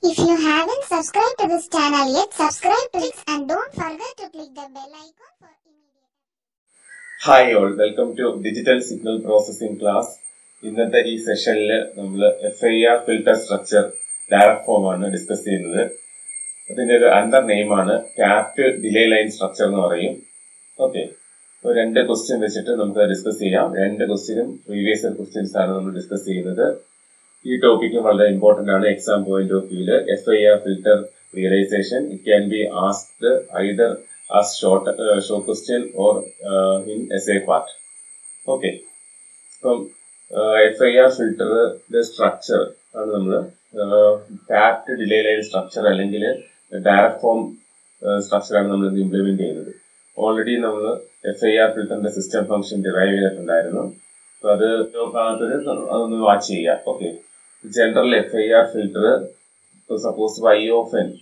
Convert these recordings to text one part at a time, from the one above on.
If you haven't subscribed to this channel yet, subscribe to it and don't forget to click the bell icon for immediate. Hi all welcome to digital signal processing class ഇന്നത്തെ ഈ സെഷനിൽ നമ്മൾ F I R filter structure direct form ആണ് discuss ചെയ്യുന്നത് അതിന്റെ ഒരു under നെയിമാണ് tapped delay line structure എന്ന് പറയും ഓക്കെ അപ്പോൾ രണ്ട് ക്വസ്റ്റ്യൻ വെച്ചിട്ട് നമുക്ക് ഡിസ്കസ് ചെയ്യാം രണ്ട് ക്വസ്റ്റ്യനും പ്രീവിയസ് ക്വസ്റ്റ്യൻസ് ആണ് നമ്മൾ ഡിസ്കസ് ചെയ്യുന്നത് ഈ ടോപ്പിക്ക് വളരെ ഇമ്പോർട്ടന്റ് ആണ് എക്സാം പോയിന്റ് ഓഫ് വ്യൂല് F I R filter realisation it can be asked either as short uh, short question or uh, in essay part. Okay. അപ്പം എഫ് ഐ ആർ ഫിൽട്ടറിന്റെ structure ആണ് നമ്മൾ tapped delay line structure അല്ലെങ്കിൽ direct form structure ആണ് നമ്മൾ implement ചെയ്യുന്നത് already നമ്മൾ F I R ഫിൽട്ടറിന്റെ സിസ്റ്റം ഫംഗ്ഷൻ ഡിറൈവ് ചെയ്തിട്ടുണ്ടായിരുന്നു അപ്പൊ അത് കാണാത്തത് അതൊന്ന് വാച്ച് ചെയ്യുക okay general F I R filter suppose Y of N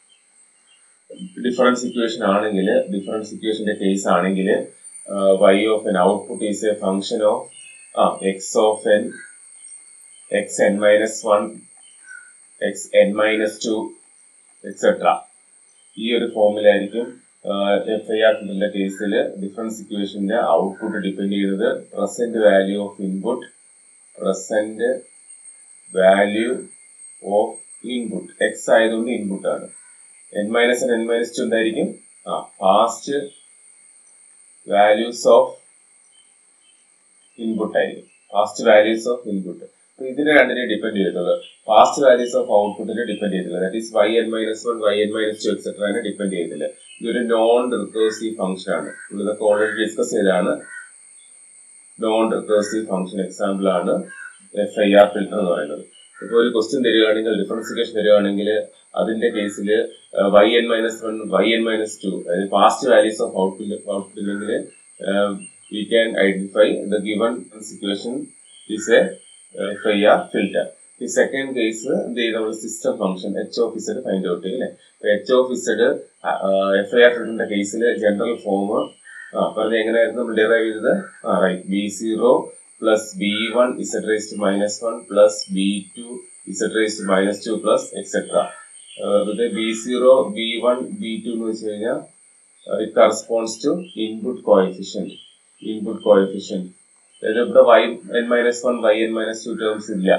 difference equation ആണെങ്കിൽ ഡിഫറൻസ് ഇക്വേഷന്റെ കേസ് ആണെങ്കിൽ Y of N output is a function of ah X of N X N minus one X N minus two etcetera ഈ ഒരു ഫോമിലായിരിക്കും F I R ഫിൽറ്ററിന്റെ കേസിൽ difference ഇക്വേഷന്റെ output depend ചെയ്യുന്നത് present value of input present value of input X ആയതുകൊണ്ട് input ആണ് N minus N minus two എന്തായിരിക്കും ആ പാസ്റ്റ് വാല്യൂസ് ഓഫ് ഇൻപുട്ട് ആയിരിക്കും പാസ്റ്റ് വാല്യൂസ് ഓഫ് ഇൻപുട്ട് ഇതിനെ രണ്ടിനെ ഡിപ്പെൻഡ് ചെയ്തിട്ടുള്ളത് പാസ്റ്റ് വാല്യൂസ് ഓഫ് ഔട്ട്പുട്ടിനെ ഡിപ്പെൻഡ് ചെയ്തിട്ടില്ല that is Y N minus one Y N minus two എക്സെട്രനെ ഡിപ്പെൻഡ് ചെയ്തില്ല ഇതൊരു നോൺ റിക്കേഴ്സീവ് ഫംഗ്ഷൻ ആണ് ഇതൊക്കെ ഓൾറെഡി ഡിസ്കസ് ചെയ്തതാണ് നോൺ റിക്കേഴ്സീവ് ഫംഗ്ഷൻ എക്സാമ്പിൾ ആണ് എഫ് ഐ ആർ ഫിൽട്ടർ എന്ന് പറയുന്നത് ഇപ്പൊ ഒരു ക്വസ്റ്റ്യൻ തരികയാണെങ്കിൽ ഡിഫറൻസിക്കേഷൻ തരികയാണെങ്കിൽ അതിന്റെ കേസിൽ Y N minus one Y N minus two അതായത് പാസ്റ്റ് വാല്യൂസ് ഓഫ് ഔട്ട്പുട്ട് ഔട്ട്പുട്ടില്ലെങ്കിൽ we can identify the given situation is a F I R filter ഈ സെക്കൻഡ് കേസ് എന്ത് ചെയ്യും നമ്മൾ system function H of Z find out ചെയ്യും അല്ലേ H of Z F I R ഫിൽറ്ററിന്റെ കേസിൽ general form പറഞ്ഞ എങ്ങനെയായിരുന്നു നമ്മൾ ഡിറൈവ് ചെയ്തത് ആ right B zero plus B one Z raised minus one plus B two Z raised minus two plus etcetera അതായത് B zero B one B two എന്ന് വെച്ച് കഴിഞ്ഞാൽ it corresponds to input coefficient input coefficient അതായത് ഇവിടെ Y N minus one Y N minus two terms ഇല്ല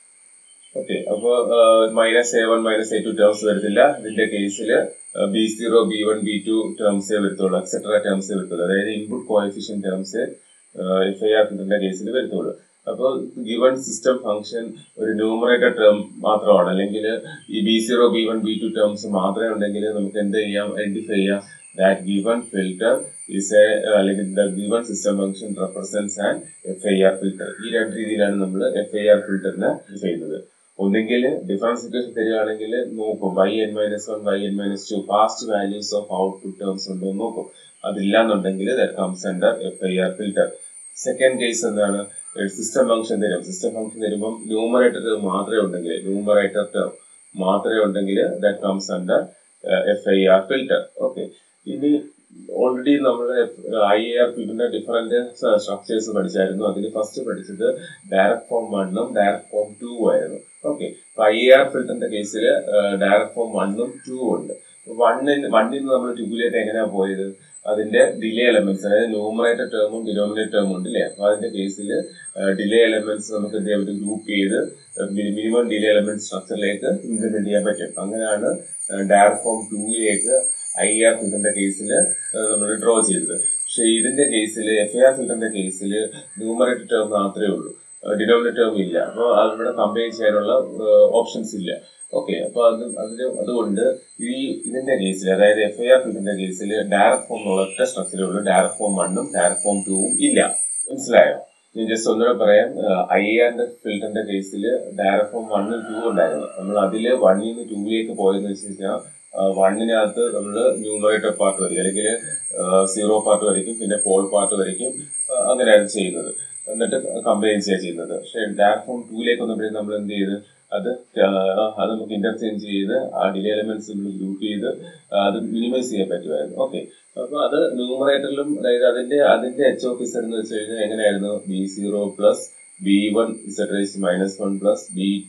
okay അപ്പൊ minus A one minus A two terms വരുന്നില്ല ഇതിന്റെ കേസിൽ B zero B one B to ടേംസേ വരത്തുള്ളൂ എക്സെട്ര ടേംസേ വരത്തുള്ളൂ അതായത് input coefficient terms F I R ഫിൽറ്ററിന്റെ കേസിൽ വരത്തുള്ളൂ അപ്പോൾ ഗിവൺ സിസ്റ്റം ഫംഗ്ഷൻ ഒരു ന്യൂമറേറ്റർ ടേം മാത്രമാണ് അല്ലെങ്കിൽ ഈ B zero B one B two terms മാത്രമേ ഉണ്ടെങ്കിൽ നമുക്ക് എന്ത് ചെയ്യാം ഐഡന്റിഫൈ ചെയ്യാം that given filter is a അല്ലെങ്കിൽ the given system function represents and F I R filter ഈ രണ്ട് രീതിയിലാണ് നമ്മൾ എഫ് ഐ ആർ ഫിൽറ്ററിനെ ചെയ്യുന്നത് ഒന്നെങ്കിൽ ഡിഫറൻസ് ഇക്വേഷൻ തരികയാണെങ്കിൽ നോക്കും Y N minus one Y N minus two past values of output terms ഉണ്ടോ എന്ന് നോക്കും അതില്ലാന്നുണ്ടെങ്കിൽ that comes under F I R filter second case എന്താണ് സിസ്റ്റം ഫംഗ്ഷൻ തരും സിസ്റ്റം ഫംഗ്ഷൻ തരുമ്പോൾ ന്യൂമറേറ്റർ ടേം മാത്രമേ ഉണ്ടെങ്കിൽ ന്യൂമറേറ്റർ ടേം മാത്രമേ ഉണ്ടെങ്കിൽ that comes under F I R filter okay ഇനി ഓൾറെഡി നമ്മൾ ഐ ആർ ഫിൽറ്ററിന്റെ ഡിഫറെന്റ് സ്ട്രക്ചേഴ്സ് പഠിച്ചായിരുന്നു അതിൽ ഫസ്റ്റ് പഠിച്ചത് ഡയറക്ട് ഫോം വണ്ണും ഡയറക്ട് ഫോം ടു ആയിരുന്നു ഓക്കെ അപ്പൊ ഐ ആർ ഫിൽറ്ററിന്റെ കേസിൽ ഡയറക്ട് ഫോം വണ്ണും ടു ഉണ്ട് വണ്ണിന് വണ്ണിൽ നിന്ന് നമ്മൾ ടൂവിലേക്ക് എങ്ങനെയാ പോയത് അതിന്റെ ഡിലേ എലമെന്റ്സ് അതായത് ന്യൂമറേറ്റർ ടേമും ഡിനോമിനേറ്റർ ടേമും ഉണ്ട് അല്ലേ അപ്പൊ അതിന്റെ കേസിൽ ഡിലേ എലമെന്റ്സ് നമുക്ക് എന്ത് ചെയ്യാൻ പറ്റും ഗ്രൂപ്പ് ചെയ്ത് മിനിമം ഡിലേ എലമെന്റ് സ്ട്രക്ചറിലേക്ക് ഇംപ്ലിമെന്റ് ചെയ്യാൻ പറ്റും അങ്ങനെയാണ് ഡയറക്ട് ഫോം ടൂയിലേക്ക് ഐ ആർ ഫിൽറ്ററിന്റെ കേസിൽ നമ്മൾ ഡ്രോ ചെയ്തത് പക്ഷെ ഇതിന്റെ കേസിൽ എഫ് ഐ ആർ ഫിൽറ്ററിന്റെ കേസിൽ ന്യൂമറേറ്റർ ടേം മാത്രമേ ഉള്ളൂ ഡിനോമിനേറ്റർ ടേം ഇല്ല അപ്പോൾ അതിവിടെ കമ്പയർ ചെയ്യാനുള്ള ഓപ്ഷൻസ് ഇല്ല ഓക്കെ അപ്പൊ അത് അതിന് അതുകൊണ്ട് ഈ ഇതിന്റെ കേസിൽ അതായത് എഫ് ഐ ആർ ഫിൽറ്ററിന്റെ കേസിൽ ഡയറക്ട് ഫോം എന്നുള്ള ഒറ്റ സ്ട്രക്ചറേ ഉള്ളൂ ഡയറക്ട് ഫോം വണ്ണും ഡയറക്ട് ഫോം ടൂവും ഇല്ല മനസ്സിലായോ ഞാൻ ജസ്റ്റ് ഒന്നുകൂടെ പറയാം ഐ ആറിന്റെ ഫിൽറ്ററിന്റെ കേസിൽ ഡയറക്ട് ഫോം വണ്ണും ടൂ ഉണ്ടായിരുന്നു നമ്മൾ അതില് വണ്ണിൽ നിന്ന് ടൂവിലേക്ക് പോയെന്ന് വെച്ച് കഴിഞ്ഞാൽ വണ്ണിനകത്ത് നമ്മൾ ന്യൂമറേറ്റർ പാർട്ട് വരയ്ക്കും അല്ലെങ്കിൽ സീറോ പാർട്ട് വരയ്ക്കും പിന്നെ പോൾ പാർട്ട് വരയ്ക്കും അങ്ങനെയാണ് ചെയ്യുന്നത് എന്നിട്ട് കമ്പയർ ചെയ്യുക ചെയ്യുന്നത് പക്ഷെ ഡയറക്ട് ഫോം ടൂയിലേക്ക് വന്നപ്പോഴേ നമ്മൾ എന്ത് ചെയ്ത് അത് അത് നമുക്ക് ഇന്റർചേഞ്ച് ചെയ്ത് ആ ഡിലേ എലമെന്റ്സ് നമ്മൾ ഗ്രൂപ്പ് ചെയ്ത് അത് മിനിമൈസ് ചെയ്യാൻ പറ്റുമായിരുന്നു ഓക്കെ അപ്പൊ അത് ന്യൂമറേറ്ററിലും അതായത് അതിന്റെ അതിന്റെ എച്ച് ഓഫീസർ എന്ന് വെച്ച് കഴിഞ്ഞാൽ എങ്ങനെയായിരുന്നു B zero plus B one Z raise minus one plus B two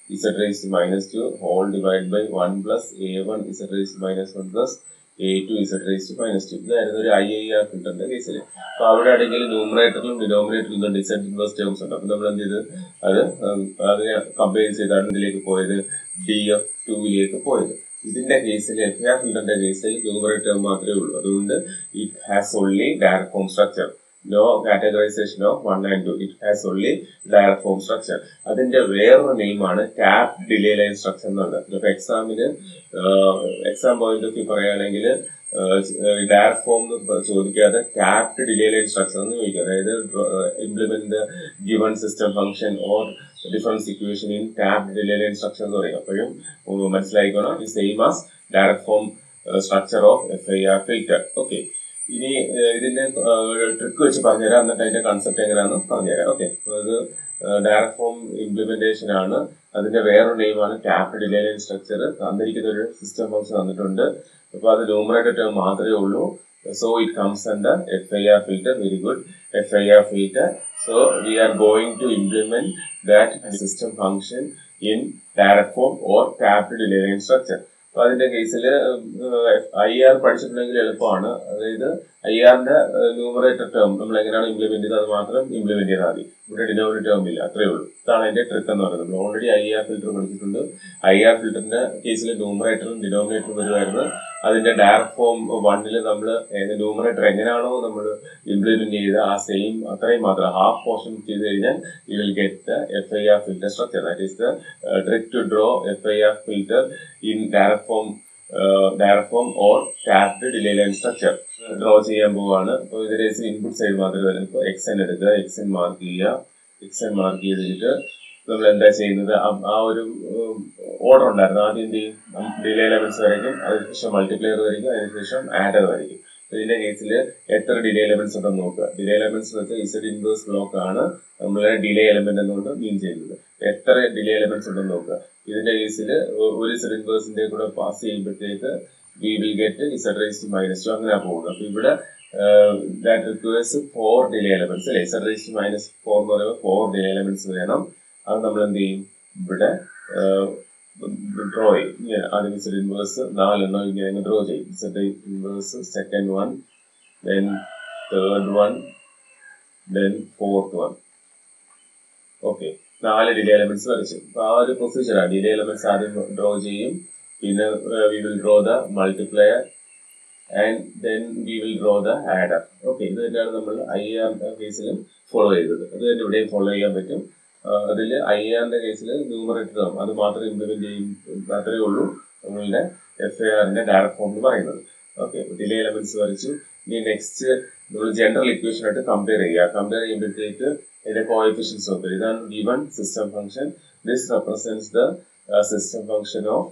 Z raise to minus two whole divide by one plus A one Z raise to minus one plus A two Z raise to minus two ഇതായിരുന്നു ഒരു I I R ഫിൽറ്ററിന്റെ കേസിൽ അപ്പൊ അവിടെ ആണെങ്കിൽ ന്യൂമറേറ്ററിലും ഡിനോമിനേറ്ററിലും ഡിസഡ് inverse terms ഉണ്ട് അപ്പൊ നമ്മൾ എന്ത് ചെയ്ത് അത് അതിനെ കമ്പയർ ചെയ്താണ് ഇതിലേക്ക് പോയത് ഡി എഫ് ടുവിലേക്ക് പോയത് ഇതിന്റെ കേസിൽ എഫ് ആർ ഫിൽറ്ററിന്റെ കേസിൽ ന്യൂമറേറ്റർ ടേം മാത്രമേ ഉള്ളൂ അതുകൊണ്ട് it has only direct form structure no categorization of one and two it has only direct form structure അതിന്റെ വേറൊരു നെയിമാണ് ടാപ്പ് ഡിലേ ലൈൻ സ്ട്രക്ചർ എന്നുള്ളത് ഇപ്പൊ എക്സാമിന് എക്സാം പോയിന്റ് ഓഫ് വ്യൂ പറയുകയാണെങ്കിൽ ഡയറക്ട് ഫോം ചോദിക്കാതെ ടാപ്ഡ് ഡിലേ ലൈൻ സ്ട്രക്ചർ എന്ന് ചോദിക്കുക അതായത് implement given system function or difference equation in tap delay line structure എന്ന് പറയും അപ്പോഴും മനസ്സിലായിക്കോണം ഈ same as direct form structure of F I R filter okay ഇനി ഇതിന്റെ ട്രിക്ക് വെച്ച് പറഞ്ഞുതരാം എന്നിട്ട് അതിന്റെ കൺസെപ്റ്റ് എങ്ങനെയാണെന്ന് പറഞ്ഞുതരാം ഓക്കെ അത് ഡയറക്ട് ഫോം ഇംപ്ലിമെന്റേഷൻ ആണ് അതിന്റെ വേറൊരു നെയിമാണ് ടാപ്പ് ഡിലേ ലൈൻ സ്ട്രക്ചർ തന്നിരിക്കുന്ന ഒരു സിസ്റ്റം ഫംഗ്ഷൻ തന്നിട്ടുണ്ട് അപ്പൊ അത് ന്യൂമറേറ്റർ ടേം മാത്രമേ ഉള്ളൂ so it comes under F I R filter very good F I R filter so we are going to implement that system function in direct form or tap delay line structure അപ്പൊ അതിന്റെ കേസിൽ I R പഠിച്ചിട്ടുണ്ടെങ്കിൽ എളുപ്പമാണ് അതായത് I ആറിന്റെ numerator term നമ്മൾ എങ്ങനെയാണ് implement ചെയ്തത് അത് മാത്രം ഇംപ്ലിമെന്റ് ചെയ്താൽ മതി ഇവിടെ ഡിനോമിനേറ്റർ ടേം ഇല്ല അത്രേ ഉള്ളൂ ഇതാണ് അതിന്റെ ട്രിക്ക് എന്ന് പറയുന്നത് നമ്മൾ ഓൾറെഡി ഐ ആർ ഫിൽറ്റർ പഠിച്ചിട്ടുണ്ട് ഐ ആർ ഫിൽറ്ററിന്റെ കേസിൽ ന്യൂമറേറ്ററും ഡിനോമിനേറ്ററും വരുമായിരുന്നു അതിന്റെ ഡയറക്ട് ഫോം വണ്ണിൽ നമ്മൾ ന്യൂമറേറ്റർ എങ്ങനെയാണോ നമ്മൾ ഇംപ്ലിമെന്റ് ചെയ്ത ആ സെയിം അത്രയും മാത്രം ഹാഫ് പോർഷൻ ചെയ്ത് കഴിഞ്ഞാൽ you will get the F I R filter structure that is the trick to draw F I R filter in direct form direct form or tapped delay line structure draw ചെയ്യാൻ പോവാണ് അപ്പോൾ ഇതിന്റെ input side മാത്രമേ വരും ഇപ്പോൾ X N എടുക്കുക X N mark ചെയ്യുക X N mark ചെയ്തിട്ട് നമ്മൾ എന്താ ചെയ്യുന്നത് ആ ഒരു ഓർഡർ ഉണ്ടായിരുന്നു ആദ്യം എന്ത് ചെയ്യും ഡിലേ എലമെന്റ്സ് വരയ്ക്കും അതിനുശേഷം മൾട്ടിപ്ലെയർ വരയ്ക്കും അതിനുശേഷം ആഡർ വരയ്ക്കും ഇതിന്റെ കേസിൽ എത്ര ഡിലേ എലമെന്റ്സ് ഉണ്ടെന്ന് നോക്കുക ഡിലേ എലമെന്റ്സ് എന്ന് വെച്ചാൽ ഇസഡ് ഇൻവേഴ്സ് ബ്ലോക്ക് ആണ് നമ്മൾ ഡിലേ എലമെന്റ് എന്നുകൊണ്ട് മീൻ ചെയ്യുന്നത് എത്ര ഡിലേ എലമെന്റ്സ് ഉണ്ടെന്ന് നോക്കുക ഇതിന്റെ കേസിൽ ഒരു ഇസഡ് ഇൻവേഴ്സിന്റെ കൂടെ പാസ് ചെയ്യുമ്പോഴത്തേക്ക് we will get Z raise to minus two അങ്ങനെ പോകുന്നത് അപ്പൊ ഇവിടെ that requires four delay elements അല്ലെ Z raise to minus four എന്ന് പറയുമ്പോൾ ഫോർ ഡിലേ എലമെന്റ്സ് വേണം അത് നമ്മൾ എന്ത് ചെയ്യും ഇവിടെ ഡ്രോ ചെയ്യും ഇങ്ങനെ ആദ്യം ഇസഡ് ഇൻവേഴ്സ് നാലെണ്ണം ഇങ്ങനെ ഡ്രോ ചെയ്യും Z inverse second one then third one then fourth one okay നാല് ഡിലേ എലമെന്റ്സ് വരച്ചു അപ്പൊ ആ ഒരു പ്രൊസീജിയറാണ് ഡിലേ എലമെന്റ്സ് ആദ്യം ഡ്രോ ചെയ്യും പിന്നെ we will draw the multiplier and then we will draw the adder okay ഇത് തന്നെയാണ് നമ്മൾ ഐ ആറിന്റെ കേസിലും ഫോളോ ചെയ്തത് അത് തന്നെ ഇവിടെയും ഫോളോ ചെയ്യാൻ പറ്റും അതിൽ ഐ ആറിന്റെ കേസിൽ ന്യൂമറേറ്റർ ആവും അത് മാത്രം ഇംപ്ലിമെന്റ് ചെയ്യും മാത്രമേ ഉള്ളൂ നമ്മളുടെ എഫ് ഐ ആറിന്റെ ഡയറക്ട് ഫോം എന്ന് പറയുന്നത് ഓക്കെ ഡിലേ എലമെന്റ്സ് വരച്ചു ഇനി നെക്സ്റ്റ് നമ്മൾ ജനറൽ ഇക്വേഷൻ ആയിട്ട് കമ്പയർ ചെയ്യുക കമ്പയർ ചെയ്യുമ്പോഴത്തേക്ക് ഇതിന്റെ കോഎഫിഷ്യൻസ് നോക്കുക ഇതാണ് given system function this represents the system function of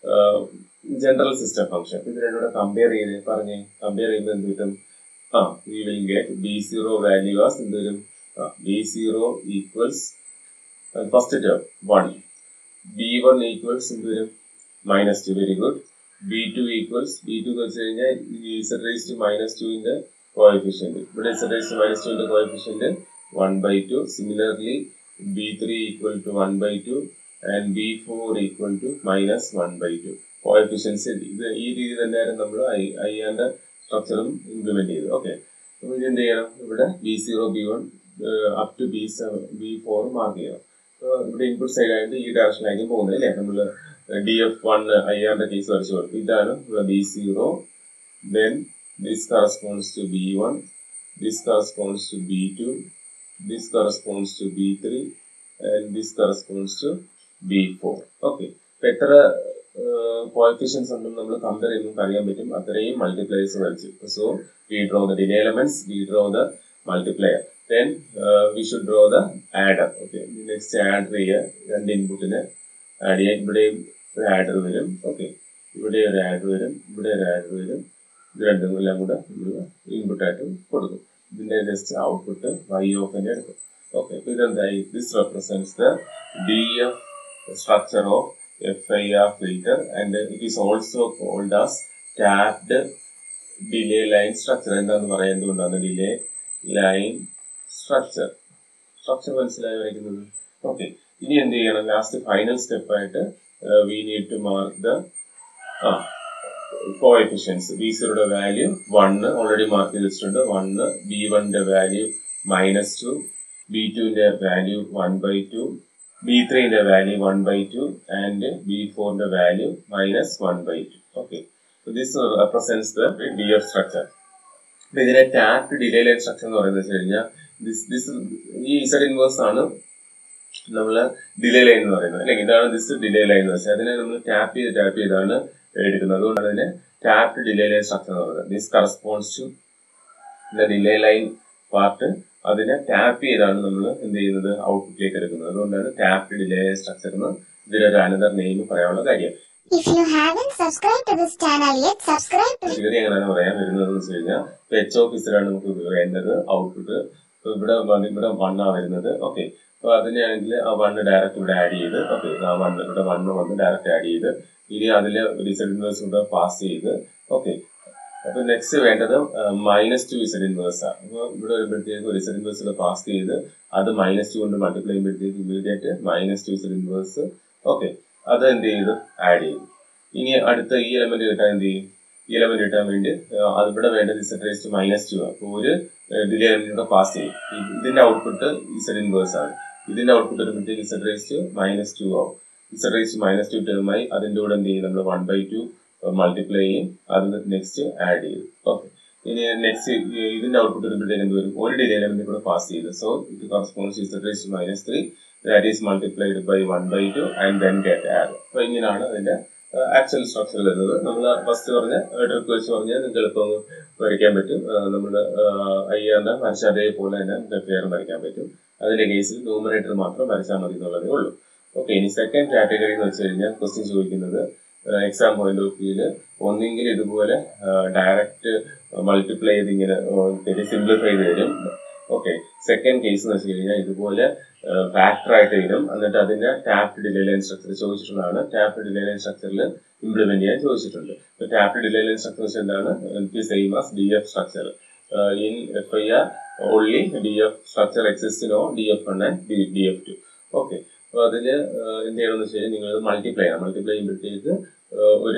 general system function ഇത് രണ്ടുകൂടെ കമ്പയർ ചെയ്ത് പറഞ്ഞേ കമ്പയർ ചെയ്യുമ്പോൾ എന്ത് കിട്ടും ആ we will get B zero value as എന്ത് വരും B zero equals first term one B one equals എന്ത് വരും minus two very good B two equals B two എന്ന് വെച്ച് കഴിഞ്ഞാൽ ഇസഡ് റേസ് ടു മൈനസ് ടുവിന്റെ കോഎഫിഷ്യന്റ് ഇവിടെ ഇസഡ് റേസ് ടു മൈനസ് ടുവിന്റെ coefficient one by two similarly B three equal to one by two and B four equal to minus one by two coefficients ഇത് ഈ രീതി തന്നെയായിരുന്നു നമ്മൾ I ഐആന്റെ സ്ട്രക്ചറും ഇംപ്ലിമെന്റ് ചെയ്തു ഓക്കെ അപ്പോൾ ഇത് എന്ത് ചെയ്യണം ഇവിടെ B zero B one up to B seven B four mark ചെയ്യണം അപ്പോൾ ഇവിടെ ഇൻപുട്ട് സൈഡ് ആയിട്ട് ഈ ഡയറക്ഷനിലായിരിക്കും പോകുന്നത് അല്ലേ നമ്മൾ ഡി എഫ് വൺ ഐ ആറിന്റെ കേസ് വരച്ചു കൊടുക്കും ഇതാണ് B zero then this corresponds to B one this corresponds to B two this corresponds to B three and this corresponds to B four okay ഇപ്പൊ എത്ര കോഎഫിഷ്യൻസ് ഉണ്ടെന്ന് നമ്മൾ compare ചെയ്യുമ്പോൾ അറിയാൻ പറ്റും അത്രയും മൾട്ടിപ്ലയേഴ്സ് വരച്ചു so we draw the delay elements we draw the multiplier then we should draw the adder okay next add ചെയ്യുക രണ്ട് ഇൻപുട്ടിന് ആഡ് ചെയ്യാൻ ഇവിടെയും ഒരു ആഡർ വരും ഓക്കെ ഇവിടെ ഒരു ആഡ് വരും ഇവിടെ ഒരു ആഡ് വരും ഇത് രണ്ടും എല്ലാം കൂടെ നമ്മൾ ഇൻപുട്ടായിട്ട് കൊടുക്കും ഇതിന്റെ ജസ്റ്റ് ഔട്ട്പുട്ട് വൈ ഓഫ് തന്നെ എടുക്കും ഓക്കെ അപ്പൊ ഇതെന്തായി this represents the D F structure of FIR filter and it is also called as tapped delay line structure എന്താന്ന് പറയാൻ എന്തുകൊണ്ടാണ് ഡിലേ ലൈൻ സ്ട്രക്ചർ സ്ട്രക്ചർ മനസ്സിലായി വരയ്ക്കുന്നത് ഓക്കെ ഇനി എന്ത് ചെയ്യണം ലാസ്റ്റ് ഫൈനൽ സ്റ്റെപ്പ് ആയിട്ട് we need to mark the ആ കോഎഫിഷ്യൻസ് ബി സീറോയുടെ വാല്യൂ വണ്ണ് ഓൾറെഡി മാർക്ക് ചെയ്ത് വെച്ചിട്ടുണ്ട് വണ്ണ് ബി വണ്ണിന്റെ വാല്യൂ മൈനസ് ടു ബി ടുവിന്റെ value one by two B ത്രീന്റെ value one by two and B ഫോറിന്റെ value minus one by two okay this represents the D F structure അപ്പൊ ഇതിനെ tap delay line structure എന്ന് പറയുന്നത് വെച്ച് കഴിഞ്ഞാൽ this this ഈ ഇസഡ് ഇൻവേഴ്സ് ആണ് നമ്മൾ ഡിലേ ലൈൻ എന്ന് പറയുന്നത് അല്ലെങ്കിൽ ഇതാണ് ദിസ് ഡിലേ ലൈൻ എന്ന് വെച്ചാൽ അതിനെ നമ്മൾ ടാപ്പ് ചെയ്ത് ടാപ്പ് ചെയ്താണ് എടുക്കുന്നത് അതുകൊണ്ടാണ് അതിനെ ടാപ്പ് ഡിലേ ലൈൻ സ്ട്രക്ചർ എന്ന് പറയുന്നത് this corresponds to the delay line part അതിനെ ടാപ്പ് ചെയ്താണ് നമ്മൾ എന്ത് ചെയ്യുന്നത് ഔട്ട്പുട്ടിലേക്ക് എടുക്കുന്നത് അതുകൊണ്ടാണ് ടാപ്പ് ഡിലേ ലൈൻ സ്ട്രക്ചർ എന്ന് ഇതിനൊരു അനദർ നെയിം പറയാനുള്ള കാര്യം If you haven't subscribed to this channel yet, subscribe to theory എങ്ങനെയാണ് പറയാൻ വരുന്നത് എന്ന് വെച്ച് കഴിഞ്ഞാൽ എച്ച് ഓഫീസറാണ് നമുക്ക് വേണ്ടത് ഔട്ട്പുട്ട് ഇവിടെ വന്ന് ഇവിടെ വണ്ണാ വരുന്നത് ഓക്കെ അപ്പൊ അതിനാണെങ്കിൽ ആ വണ്ണ് ഡയറക്റ്റ് ഇവിടെ ആഡ് ചെയ്ത് ഓക്കെ ആ വണ്ണ് ഇവിടെ വണ്ണ് വന്ന് ഡയറക്റ്റ് ആഡ് ചെയ്ത് ഇനി അതിൽ റിസൾട്ട് ഇൻവേഴ്സ് കൂടെ പാസ് ചെയ്ത് ഓക്കെ അപ്പൊ നെക്സ്റ്റ് വേണ്ടത് മൈനസ് ടു ഇസഡ് ഇൻവേഴ്സ് ആണ് അപ്പൊ ഇവിടെ വരുമ്പോഴത്തേക്ക് ഇസഡ് ഇൻവേഴ്സ് കൂടെ പാസ് ചെയ്ത് അത് മൈനസ് ടു കൊണ്ട് മൾട്ടിപ്ലൈ ചെയ്യുമ്പോഴത്തേക്ക് immediate minus two Z inverse okay അത് എന്ത് ചെയ്തു ആഡ് ചെയ്തു ഇനി അടുത്ത ഈ എലമെന്റ് കിട്ടാൻ എന്ത് ചെയ്യും ഈ എലമെന്റ് കിട്ടാൻ വേണ്ടി ആ, അത് ഇവിടെ വേണ്ടത് ഇസഡ് റേസ്റ്റ് മൈനസ് ടു അപ്പോൾ ഒരു ഡിലേ എലമെന്റ് പാസ് ചെയ്യും ഇത് ഇതിന്റെ ഔട്ട്പുട്ട് ഇസഡ് ഇൻവേഴ്സ് ആണ് ഇതിന്റെ ഔട്ട്പുട്ട് വരുമ്പോഴത്തേക്ക് ഇസഡ് റേസ്റ്റ് മൈനസ് ടു ആവും ഇസഡ് റേസ്റ്റ് മൈനസ് ടു ടേമായി അതിന്റെ കൂടെ എന്ത് ചെയ്യും നമ്മൾ വൺ ബൈ ടു മൾട്ടിപ്ലൈ ചെയ്യും അത് നെക്സ്റ്റ് ആഡ് ചെയ്യും ഓക്കെ ഇനി നെക്സ്റ്റ് ഇതിന്റെ ഔട്ട്പുട്ട് വരുമ്പോഴത്തേക്ക് എന്ത് വരും ഒരു ഡിലേ എലമെന്റ് കൂടെ പാസ് ചെയ്ത് so it corresponds Z raised minus three that is multiplied by one by two and then get add അപ്പൊ ഇങ്ങനെയാണ് അതിന്റെ ആക്ച്വൽ സ്ട്രക്ചർ വരുന്നത് നമ്മൾ ഫസ്റ്റ് പറഞ്ഞ ട്രിക്ക് വെച്ച് പറഞ്ഞാൽ നിങ്ങൾക്ക് എളുപ്പം ഒന്ന് വരയ്ക്കാൻ പറ്റും നമ്മൾ അയ്യാറിന്റെ വരച്ച അതേപോലെ തന്നെ നമുക്ക് ഫെയർ വരയ്ക്കാൻ പറ്റും അതിന്റെ കേസിൽ ന്യൂമറേറ്റർ മാത്രം വരച്ചാൽ മതി എന്നുള്ളതേ ഉള്ളൂ ഓക്കെ ഇനി സെക്കൻഡ് കാറ്റഗറി എന്ന് വെച്ച് കഴിഞ്ഞാൽ ക്വസ്റ്റ്യൻ ചോദിക്കുന്നത് എക്സാം പോയിന്റ് ഓഫ് വ്യൂല് ഒന്നെങ്കിൽ ഇതുപോലെ ഡയറക്റ്റ് മൾട്ടിപ്ലൈ ചെയ്ത് ഇങ്ങനെ സിംപ്ലിഫൈ ചെയ്ത് തരും ഓക്കെ സെക്കൻഡ് കേസ് എന്ന് വെച്ച് കഴിഞ്ഞാൽ ഇതുപോലെ ഫാക്ടർ ആയിട്ട് വരും എന്നിട്ട് അതിന്റെ ടാപ്പ് ഡിലേ ലൈൻ സ്ട്രക്ചർ ചോദിച്ചിട്ടുള്ളതാണ് ടാപ്പ് ഡിലേ ലൈൻ സ്ട്രക്ചറിൽ ഇംപ്ലിമെന്റ് ചെയ്യാൻ ചോദിച്ചിട്ടുണ്ട് ടാപ്പ് ഡിലേ ലൈൻ സ്ട്രക്ചർ വെച്ച് എന്താണ് same as D F structure in F I R only D F structure എക്സിസ്റ്റിനോ D F one and D F two okay അപ്പൊ അതില് എന്ത് ചെയ്യണമെന്ന് വെച്ച് കഴിഞ്ഞാൽ നിങ്ങൾ മൾട്ടിപ്ലൈ ചെയ്യാം മൾട്ടിപ്ലൈ ചെയ്യുമ്പോഴത്തേക്ക് ഒരു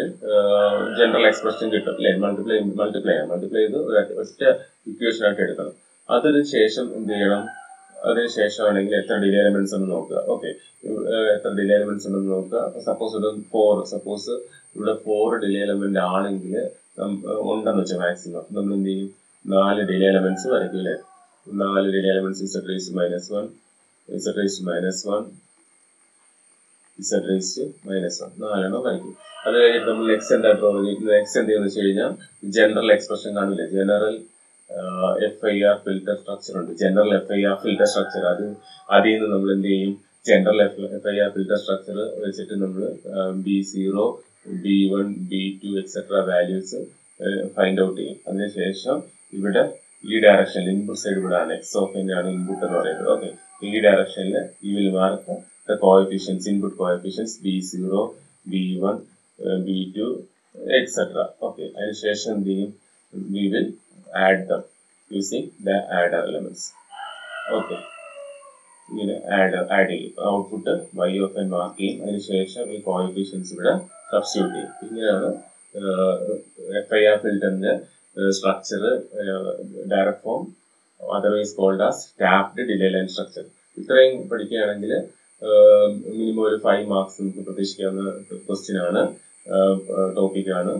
ജനറൽ എക്സ്പ്രഷൻ കിട്ടും അല്ലെ മൾട്ടിപ്ലൈ മൾട്ടിപ്ലൈ ചെയ്യാം മൾട്ടിപ്ലൈ ചെയ്ത് ഒരു ഒറ്റ ഇക്വേഷൻ ആയിട്ട് എടുക്കണം അതിന് ശേഷം എന്ത് ചെയ്യണം അതിന് ശേഷമാണെങ്കിൽ എത്ര ഡിലേ എലമെന്റ്സ് ഉണ്ടെന്ന് നോക്കുക ഓക്കെ എത്ര ഡിലേ എലമെന്റ്സ് ഉണ്ടെന്ന് നോക്കുക സപ്പോസ് ഒരു ഫോർ സപ്പോസ് ഇവിടെ ഫോർ ഡിലേ എലമെന്റ് ആണെങ്കിൽ ഉണ്ടെന്ന് വെച്ചാൽ മാക്സിമം നമ്മൾ എന്ത് ചെയ്യും നാല് ഡിലേ എലമെന്റ്സ് വരയ്ക്കൂലേ നാല് delay elements Z raise minus one Z raise minus one Z raise minus one നാലെണ്ണം വരയ്ക്കും അത് കഴിഞ്ഞിട്ട് നമ്മൾ നെക്സ്റ്റ് എന്താ ഡ്രോ നെക്സ്റ്റ് എന്ത് ചെയ്യുന്നത് വെച്ച് കഴിഞ്ഞാൽ ജനറൽ എക്സ്പ്രഷൻ കാണില്ലേ general F I R filter structure ഉണ്ട് general F I R filter structure അത് അതിൽ നിന്ന് നമ്മൾ എന്ത് ചെയ്യും general F F I R filter structure വെച്ചിട്ട് നമ്മൾ B zero B one B two etcetera values find out ചെയ്യും അതിനുശേഷം ഇവിടെ ഈ ഡയറക്ഷനിൽ ഇൻപുട്ട് സൈഡ് ഇവിടെ ആണ് എക്സ് ഓഫ് എൻ ആണ് ഇൻപുട്ട് എന്ന് പറയുന്നത് ഓക്കെ ഈ ഡയറക്ഷനിൽ ഈ will mark the coefficients input coefficients B zero B one B two etcetera okay അതിനുശേഷം എന്ത് ചെയ്യും we will add them using the adder elements. Okay. ഇങ്ങനെ ആഡ് ആഡ് ചെയ്യും output Y of N mark ചെയ്യും അതിനുശേഷം ഈ കോയിഫിഷ്യൻസ് ഇവിടെ substitute ചെയ്യും ഇങ്ങനെയാണ് എഫ് ഐ ആർ ഫിൽറ്ററിന്റെ structure direct form otherwise called as tapped delay line structure ഇത്രയും പഠിക്കുകയാണെങ്കിൽ മിനിമം ഒരു ഫൈവ് മാർക്സ് നമുക്ക് പ്രതീക്ഷിക്കാവുന്ന ക്വസ്റ്റ്യൻ ആണ് ടോപ്പിക്കാണ്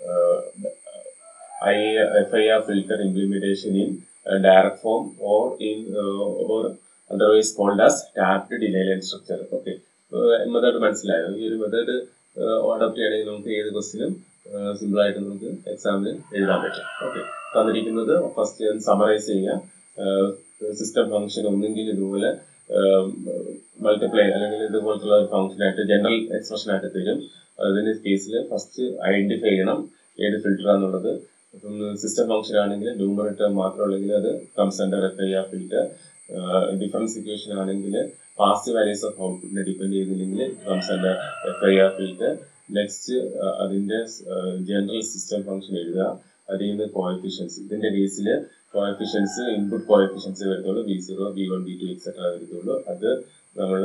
FIR filter implementation in uh, direct form or in uh, or otherwise called as tapped delay line structure. Okay. Method മനസ്സിലായോ ഈ ഒരു method adopt ചെയ്യണമെങ്കിൽ നമുക്ക് ഏത് ക്വസ്റ്റിനും സിമ്പിൾ ആയിട്ട് നമുക്ക് എക്സാമിന് എഴുതാൻ പറ്റും ഓക്കെ തന്നിരിക്കുന്നത് ഫസ്റ്റ് സമറൈസ് ചെയ്യാം സിസ്റ്റം ഫംഗ്ഷൻ ഒന്നെങ്കിൽ ഇതുപോലെ മൾട്ടിപ്ലൈ അല്ലെങ്കിൽ ഇതുപോലത്തുള്ള ഒരു ഫംഗ്ഷനായിട്ട് ജനറൽ എക്സ്പ്രഷൻ ആയിട്ട് തരും അതിന്റെ കേസിൽ ഫസ്റ്റ് ഐഡന്റിഫൈ ചെയ്യണം ഏത് ഫിൽറ്റർ ആണെന്നുള്ളത് ഇപ്പം സിസ്റ്റം ഫംഗ്ഷൻ ആണെങ്കിൽ ന്യൂമറേറ്റർ മാത്രമുള്ളെങ്കിൽ അത് comes under F I R filter difference equation ആണെങ്കിൽ പാസ്റ്റ് വാല്യൂസ് ഓഫ് ഔട്ട്പുട്ടിനെ ഡിപ്പെൻഡ് ചെയ്യുന്നില്ലെങ്കിൽ comes under F I R filter next അതിന്റെ ജനറൽ സിസ്റ്റം ഫംഗ്ഷൻ എഴുതുക അതിൽ നിന്ന് കോഎഫിഷ്യൻസ് ഇതിന്റെ കേസിൽ കോയഫിഷ്യൻസ് ഇൻപുട്ട് കോയഫിഷ്യൻസ് വരത്തുള്ളൂ B zero B one B two etcetera വരത്തുള്ളൂ അത് നമ്മൾ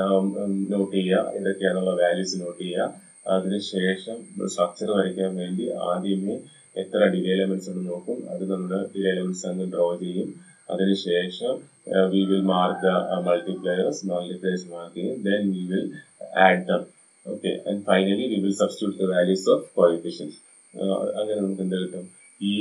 നോട്ട് ചെയ്യുക ഇതൊക്കെയാണുള്ള വാല്യൂസ് നോട്ട് ചെയ്യുക അതിനുശേഷം സ്ട്രക്ചർ വരയ്ക്കാൻ വേണ്ടി ആദ്യമേ എത്ര ഡിലേ എലമെന്റ്സ് ഉണ്ട് നോക്കും അത് നമ്മൾ ഡിലേ എലമെന്റ്സ് അങ്ങ് ഡ്രോ ചെയ്യും അതിനുശേഷം we will mark the multipliers multipliers mark ചെയ്യും then we will add them okay and finally we will substitute the values of coefficients അങ്ങനെ നമുക്ക് എന്ത് കിട്ടും ഈ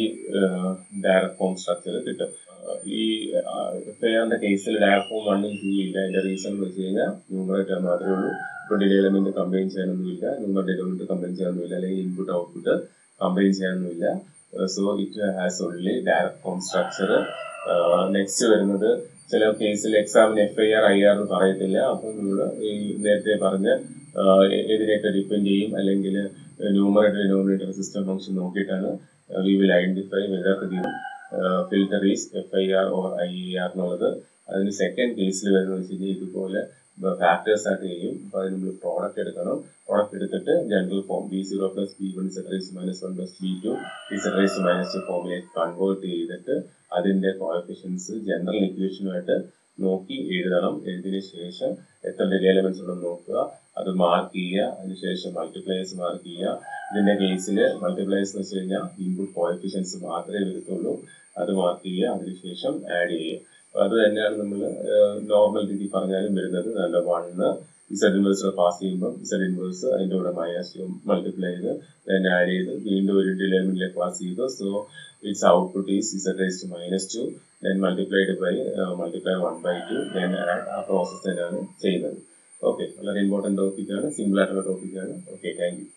ഡയറക്ട് ഫോം സ്ട്രക്ചർ കിട്ടും ഈ ഫെയറിന്റെ കേസിൽ ഡയറക്ട് ഫോം വണ്ണും ടൂ ഇല്ല അതിന്റെ റീസൺ എന്ന് വെച്ച് കഴിഞ്ഞാൽ ന്യൂമറേറ്റർ മാത്രമേ ഉള്ളൂ ഇപ്പൊ ഡിലേ എലമെന്റ് കമ്പൈൻ ചെയ്യാനൊന്നുമില്ല ന്യൂമർ എലമെന്റ് കമ്പൈൻ ചെയ്യാനൊന്നുമില്ല അല്ലെങ്കിൽ ഇൻപുട്ട് ഔട്ട്പുട്ട് കമ്പൈൻ ചെയ്യാനൊന്നുമില്ല so it has only direct form structure next വരുന്നത് ചില കേസിൽ എക്സാമിന് F I R I R എന്ന് പറയത്തില്ല അപ്പൊ നമ്മൾ ഈ നേരത്തെ പറഞ്ഞ ഇതിനെയൊക്കെ ഡിപ്പെൻഡ് ചെയ്യും അല്ലെങ്കിൽ ന്യൂമറേറ്റർ ഡിനോമിനേറ്റർ സിസ്റ്റം ഫംഗ്ഷൻ നോക്കിയിട്ടാണ് we will identify whether the filter is F I R or I E R എന്നുള്ളത് അതിന് സെക്കൻഡ് കേസിൽ വരുന്നത് വെച്ച് കഴിഞ്ഞാൽ ഇതുപോലെ ഫാക്ടേഴ്സ് ആയിട്ട് ചെയ്യും അപ്പൊ അതിന് നമ്മൾ പ്രോഡക്റ്റ് എടുക്കണം പ്രോഡക്റ്റ് എടുത്തിട്ട് general form B zero plus B one z raise minus one plus B two B z raise minus two ഫോമിലേക്ക് കൺവേർട്ട് ചെയ്തിട്ട് അതിന്റെ കോയഫിഷ്യൻസ് ജനറൽ ഇക്വേഷനുമായിട്ട് നോക്കി എഴുതണം എഴുതിയതിനു ശേഷം എത്ര ഡിലേ എലമെന്റ്സ് ഉണ്ടെന്ന് നോക്കുക അത് മാർക്ക് ചെയ്യുക അതിനുശേഷം മൾട്ടിപ്ലയേഴ്സ് മാർക്ക് ചെയ്യുക ഇതിന്റെ കേസിൽ മൾട്ടിപ്ലയേഴ്സ് എന്ന് വെച്ച് കഴിഞ്ഞാൽ ഇൻപുട്ട് കോയഫിഷ്യൻസ് മാത്രമേ വരത്തുള്ളൂ അത് മാർക്ക് ചെയ്യുക അതിനുശേഷം ആഡ് ചെയ്യുക അപ്പൊ അത് തന്നെയാണ് നമ്മൾ നോർമൽ രീതി പറഞ്ഞാലും വരുന്നത് നല്ല വണ്ണ് ഇസഡ് ഇൻവേഴ്സ് പാസ് ചെയ്യുമ്പോൾ ഇസഡ് ഇൻവേഴ്സ് അതിന്റെ കൂടെ മൈനസ് മൾട്ടിപ്ലൈ ചെയ്ത് then ആഡ് ചെയ്ത് വീണ്ടും ഒരു ഡിലേമിലേക്ക് പാസ് ചെയ്തു so its output is Z rise to minus two then multiplied by multiply one by two then add ആ പ്രോസസ് തന്നെയാണ് ചെയ്യുന്നത് ഓക്കെ വളരെ ഇമ്പോർട്ടൻറ്റ് ടോപ്പിക്കാണ് സിമ്പിൾ ആയിട്ടുള്ള ടോപ്പിക്കാണ് okay thank you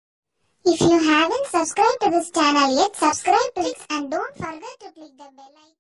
If you haven't subscribed to this channel yet, subscribe to it and don't forget to click the bell icon.